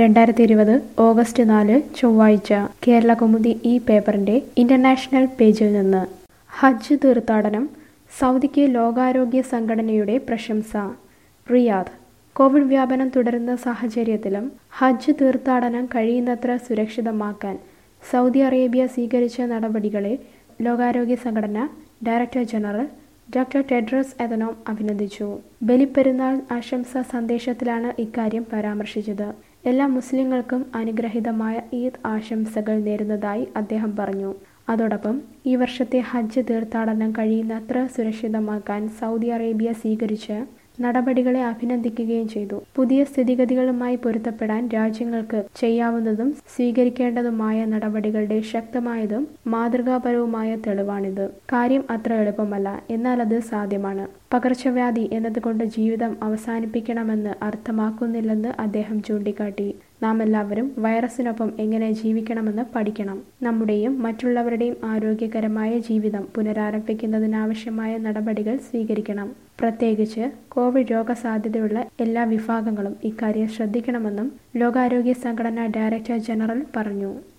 രണ്ടായിരത്തി ഇരുപത് ഓഗസ്റ്റ് നാല് ചൊവ്വാഴ്ച കേരള കൗമുദി ഈ പേപ്പറിന്റെ ഇന്റർനാഷണൽ പേജിൽ നിന്ന് ഹജ്ജ് തീർത്ഥാടനം സൗദിക്ക് ലോകാരോഗ്യ സംഘടനയുടെ പ്രശംസ റിയാദ് കോവിഡ് വ്യാപനം തുടരുന്ന സാഹചര്യത്തിലും ഹജ്ജ് തീർത്ഥാടനം കഴിയുന്നത്ര സുരക്ഷിതമാക്കാൻ സൗദി അറേബ്യ സ്വീകരിച്ച നടപടികളെ ലോകാരോഗ്യ സംഘടന director general doctor Tedros Adhanom അഭിനന്ദിച്ചു ബലിപ്പെരുന്നാൾ ആശംസാ സന്ദേശത്തിലാണ് ഇക്കാര്യം പരാമർശിച്ചത് എല്ലാ മുസ്ലിങ്ങൾക്കും അനുഗ്രഹീതമായ ഈദ് ആശംസകൾ നേരുന്നതായി അദ്ദേഹം പറഞ്ഞു അതോടൊപ്പം ഈ വർഷത്തെ ഹജ്ജ് തീർത്ഥാടനം കഴിയുന്നത്ര സുരക്ഷിതമാക്കാൻ സൗദി അറേബ്യ സ്വീകരിച്ച നടപടികളെ അഭിനന്ദിക്കുകയും ചെയ്തു പുതിയ സ്ഥിതിഗതികളുമായി പൊരുത്തപ്പെടാൻ രാജ്യങ്ങൾക്ക് ചെയ്യാവുന്നതും സ്വീകരിക്കേണ്ടതുമായ നടപടികളുടെ ശക്തമായതും മാതൃകാപരവുമായ തെളിവാണിത് കാര്യം അത്ര എളുപ്പമല്ല എന്നാൽ അത് സാധ്യമാണ് പകർച്ചവ്യാധി എന്നതുകൊണ്ട് ജീവിതം അവസാനിപ്പിക്കണമെന്ന് അർത്ഥമാക്കുന്നില്ലെന്ന് അദ്ദേഹം ചൂണ്ടിക്കാട്ടി നാം എല്ലാവരും വൈറസിനൊപ്പം എങ്ങനെ ജീവിക്കണമെന്ന് പഠിക്കണം നമ്മുടെയും മറ്റുള്ളവരുടെയും ആരോഗ്യകരമായ ജീവിതം പുനരാരംഭിക്കുന്നതിനാവശ്യമായ നടപടികൾ സ്വീകരിക്കണം പ്രത്യേകിച്ച് കോവിഡ് രോഗസാധ്യതയുള്ള എല്ലാ വിഭാഗങ്ങളും ഇക്കാര്യം ശ്രദ്ധിക്കണമെന്നും ലോകാരോഗ്യ സംഘടന ഡയറക്ടർ ജനറൽ പറഞ്ഞു